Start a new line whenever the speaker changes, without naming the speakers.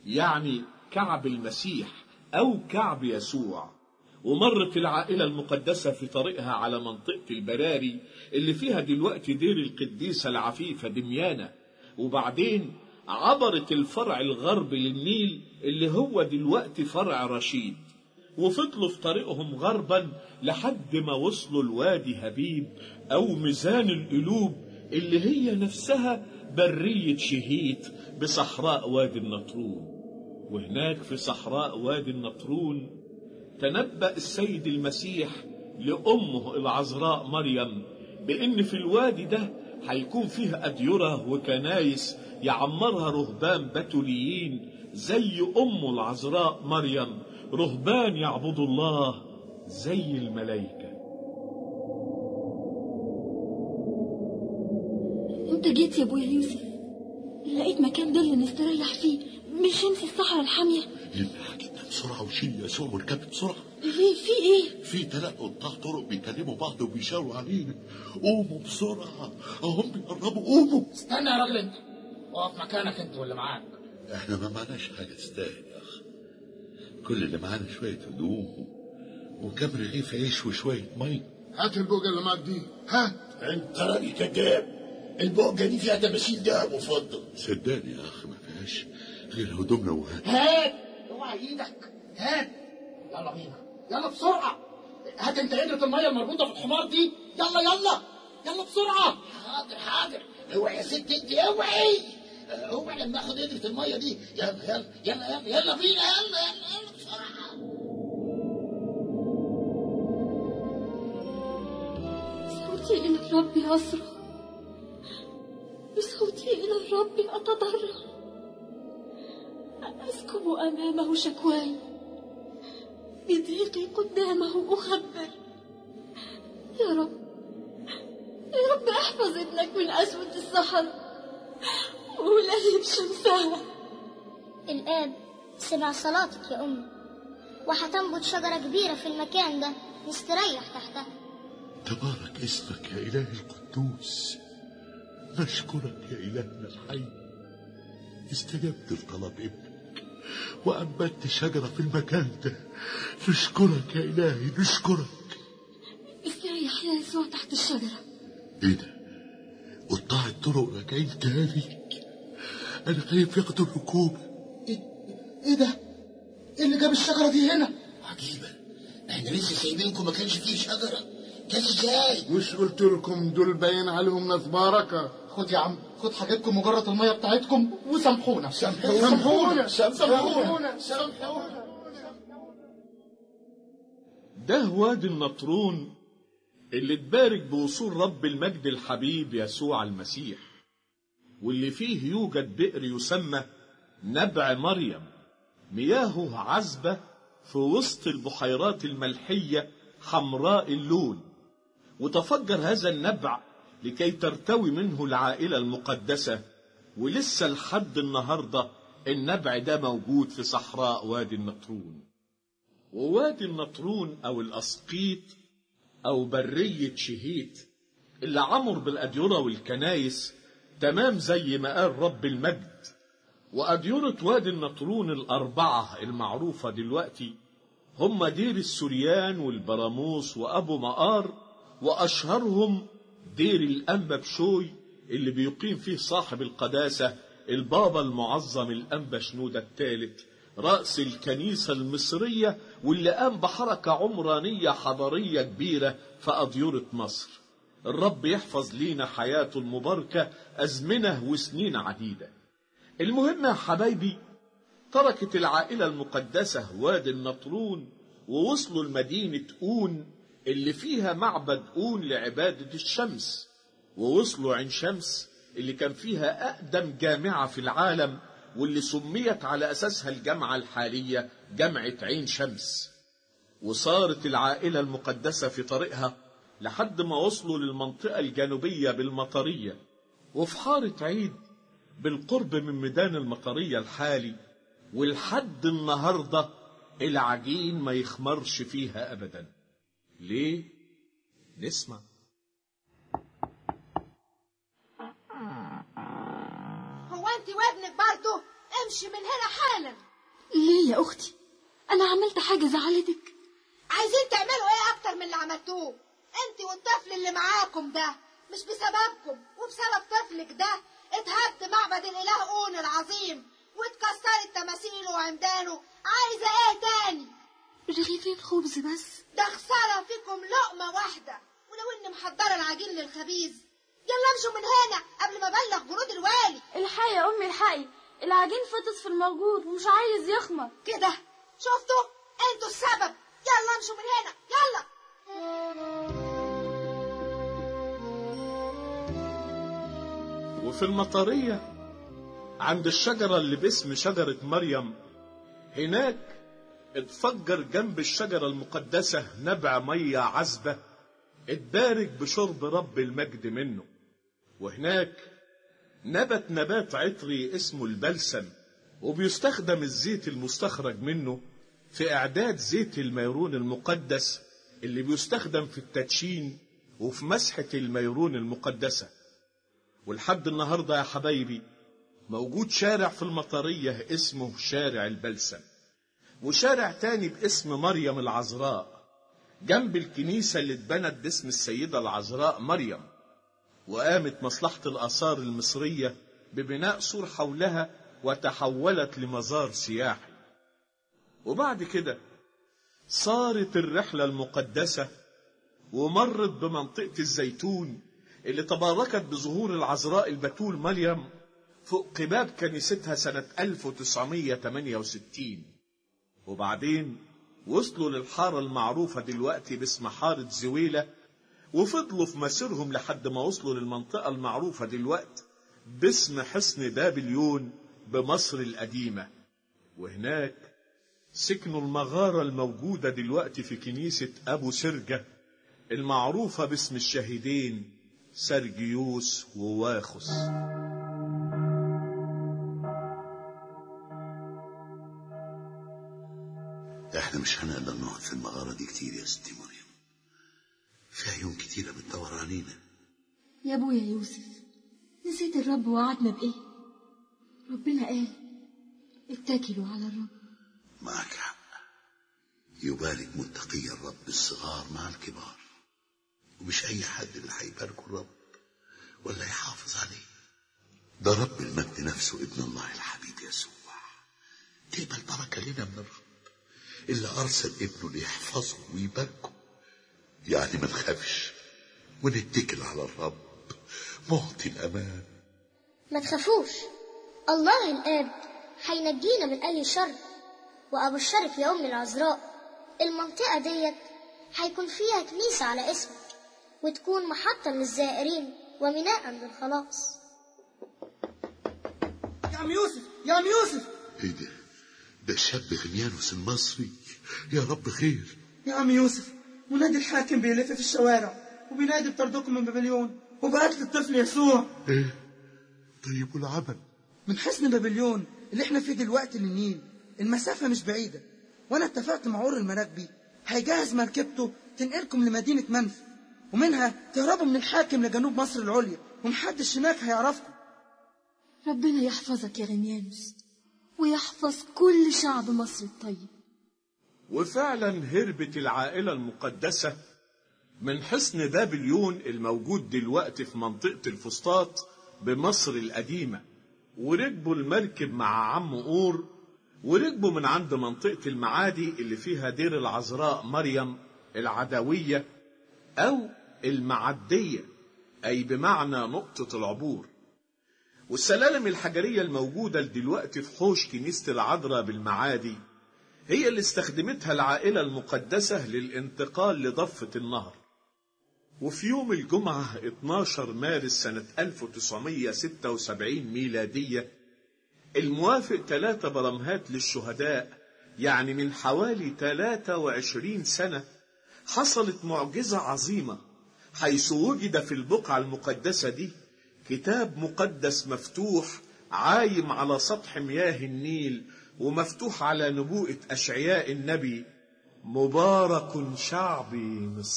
يعني كعب المسيح أو كعب يسوع ومرت العائلة المقدسة في طريقها على منطقة البراري اللي فيها دلوقتي دير القديسة العفيفة دميانة وبعدين عبرت الفرع الغربي للنيل اللي هو دلوقتي فرع رشيد وفضلوا في طريقهم غربا لحد ما وصلوا لوادي هبيب أو ميزان القلوب اللي هي نفسها برية شهيت بصحراء وادي النطرون وهناك في صحراء وادي النطرون تنبأ السيد المسيح لأمه العذراء مريم بأن في الوادي ده هيكون فيه أديرة وكنايس يعمرها رهبان بتوليين زي أمه العذراء مريم رهبان يعبدوا الله زي الملائكة
انت جيت يا ابويا يوسف لقيت مكان ضل نستريح فيه من شمس الصحراء الحامية
يلا جبنا بسرعة وشيل يسوع والكاب بسرعة
ليه في ايه
في تلقوا قطاع طرق بيكلموا بعض وبيشاوروا علينا قوموا بسرعة اهم بيقربوا قوموا
استنى يا راجل انت اقف مكانك انت واللي معاك
احنا ما معناش حاجة تستاهل يا اخ كل اللي معانا شوية هدوم وكام رغيف عيش وشوية مية
هات البوجة اللي معاك دي هات
انت راجل كذاب البوجه دي فيها تماثيل دهب وفضه
صدقني يا اخ ما فيهاش غير هدومنا وهات
هات اوعى ايدك هات يلا بينا يلا بسرعة هات انت قدرة المية المربوطة في الحمار دي يلا يلا يلا بسرعة
حاضر حاضر اوعي يا ست انت اوعي اوعي لما اخد قدرة المية دي يلا يلا يلا يلا يلا بينا يلا يلا يلا بسرعة
صوتي إلى الرب يصرخ بصوتي إلى الرب أتضرع أسكب أمامه شكواي بضيقي قدامه أخبر يا رب يا رب احفظ ابنك من أسود الصحراء ولهب شمسها
الآب سمع صلاتك يا أمي وهتنبت شجرة كبيرة في المكان ده نستريح تحتها
تبارك اسمك يا إله القدوس نشكرك يا إلهنا الحي استجبت لطلب ابنك وأنبت شجرة في المكان ده نشكرك يا إلهي نشكرك
استريح يا يسوع تحت الشجرة
إيه ده قطاع الطرق راجعين تاني أنا خايف ياخدوا الركوبة
ايه ده ايه اللي جاب الشجرة دي هنا
عجيبة احنا لسه سايبينكم ما كانش فيه شجرة جت ازاي
مش قلت لكم دول باين عليهم ناس بركة
خد يا عم خد حاجتكم وجرة المية بتاعتكم وسامحونا
سامحونا
سامحونا سامحونا
ده وادي النطرون اللي اتبارك بوصول رب المجد الحبيب يسوع المسيح واللي فيه يوجد بئر يسمى نبع مريم مياهه عذبة في وسط البحيرات الملحية حمراء اللون وتفجر هذا النبع لكي ترتوي منه العائلة المقدسة ولسه لحد النهاردة النبع ده موجود في صحراء وادي النطرون ووادي النطرون أو الأسقيط أو برية شهيت اللي عمر بالأديرة والكنايس تمام زي ما قال رب المجد وأديرة وادي النطرون الأربعة المعروفة دلوقتي هم دير السريان والبراموس وأبو مقار وأشهرهم دير الأنبا بشوي اللي بيقيم فيه صاحب القداسة البابا المعظم الأنبا شنودة الثالث رأس الكنيسة المصرية واللي قام بحركة عمرانية حضارية كبيرة في أديرة مصر الرب يحفظ لينا حياته المباركة أزمنة وسنين عديدة المهم يا حبايبي تركت العائلة المقدسة وادي النطرون ووصلوا لمدينة أون اللي فيها معبد أون لعبادة الشمس ووصلوا عين شمس اللي كان فيها أقدم جامعة في العالم واللي سميت على أساسها الجامعة الحالية جامعة عين شمس وصارت العائلة المقدسة في طريقها لحد ما وصلوا للمنطقة الجنوبية بالمطرية وفي حارة عيد بالقرب من ميدان المطرية الحالي ولحد النهاردة العجين ما يخمرش فيها أبدا ليه؟ نسمع
هو انت وابنك برضه امشي من هنا حالا
ليه يا أختي أنا عملت حاجة زعلتك
عايزين تعملوا ايه اكتر من اللي عملتوه انت والطفل اللي معاكم ده مش بسببكم وبسبب طفلك ده اتهد معبد الاله اون العظيم واتكسرت تماثيله وعمدانه عايزه ايه تاني
رغيفين خبز بس
ده خساره فيكم لقمه واحده ولو اني محضره العجين للخبيز يلا امشوا من هنا قبل ما ابلغ جنود الوالي
الحقي يا امي الحقي العجين فطس في الموجود ومش عايز يخمر
كده شفتوا انتوا السبب يلا امشوا من هنا يلا
وفي المطرية عند الشجرة اللي باسم شجرة مريم هناك اتفجر جنب الشجرة المقدسة نبع مية عذبة اتبارك بشرب رب المجد منه وهناك نبت نبات عطري اسمه البلسم وبيستخدم الزيت المستخرج منه في إعداد زيت الميرون المقدس اللي بيستخدم في التدشين وفي مسحة الميرون المقدسة ولحد النهاردة يا حبايبي موجود شارع في المطرية اسمه شارع البلسم وشارع تاني باسم مريم العذراء جنب الكنيسة اللي اتبنت باسم السيدة العذراء مريم وقامت مصلحة الآثار المصرية ببناء سور حولها وتحولت لمزار سياحي وبعد كده صارت الرحلة المقدسة ومرت بمنطقة الزيتون اللي تباركت بظهور العذراء البتول مريم فوق قباب كنيستها سنة 1968 وبعدين وصلوا للحارة المعروفة دلوقتي باسم حارة زويلة وفضلوا في مسيرهم لحد ما وصلوا للمنطقة المعروفة دلوقتي باسم حصن بابليون بمصر القديمة وهناك سكنوا المغارة الموجودة دلوقتي في كنيسة أبو سرجة المعروفة باسم الشهيدين سرجيوس وواخس
احنا مش هنقدر نقعد في المغارة دي كتير يا ستي مريم في عيون كتيرة بتدور علينا
يا ابويا يوسف نسيت الرب وعدنا بإيه ربنا قال اتكلوا على الرب
معك حق يبارك متقي الرب الصغار مع الكبار ومش أي حد اللي هيباركه الرب ولا يحافظ عليه ده رب المجد نفسه ابن الله الحبيب يسوع تقبل بركة لنا من الرب اللي أرسل ابنه ليحفظه ويباركه يعني ما نخافش ونتكل على الرب معطي الأمان
ما تخافوش الله الآب هينجينا من أي شر وأبشرك يا أمي العذراء المنطقة ديت هيكون فيها كنيسة على اسمك وتكون محطة للزائرين وميناء للخلاص
يا عم يوسف يا عم يوسف
ايه ده ده الشاب غنيانوس المصري يا رب خير
يا عم يوسف منادي الحاكم بيلف في الشوارع وبينادي بطردكم من بابليون وبعت لي الطفل يسوع
ايه طيب والعمل
من حصن بابليون اللي احنا فيه دلوقتي للنيل المسافة مش بعيدة وانا اتفقت مع عور المراكبي هيجهز مركبته تنقلكم لمدينة منف ومنها تهربوا من الحاكم لجنوب مصر العليا ومحدش هناك هيعرفكم
ربنا يحفظك يا غنيانوس ويحفظ كل شعب مصر الطيب
وفعلا هربت العائلة المقدسة من حصن بابليون الموجود دلوقتي في منطقة الفسطاط بمصر القديمة وركبوا المركب مع عم أور وركبوا من عند منطقة المعادي اللي فيها دير العذراء مريم العدوية أو المعدية أي بمعنى نقطة العبور والسلالم الحجرية الموجودة دلوقتي في حوش كنيسة العذراء بالمعادي هي اللي استخدمتها العائلة المقدسة للانتقال لضفة النهر وفي يوم الجمعة 12 مارس سنة 1976 ميلادية الموافق 3 برمهات للشهداء يعني من حوالي 23 سنة حصلت معجزة عظيمة حيث وجد في البقعة المقدسة دي كتاب مقدس مفتوح عايم على سطح مياه النيل ومفتوح على نبوءة أشعياء النبي مبارك شعبي مصر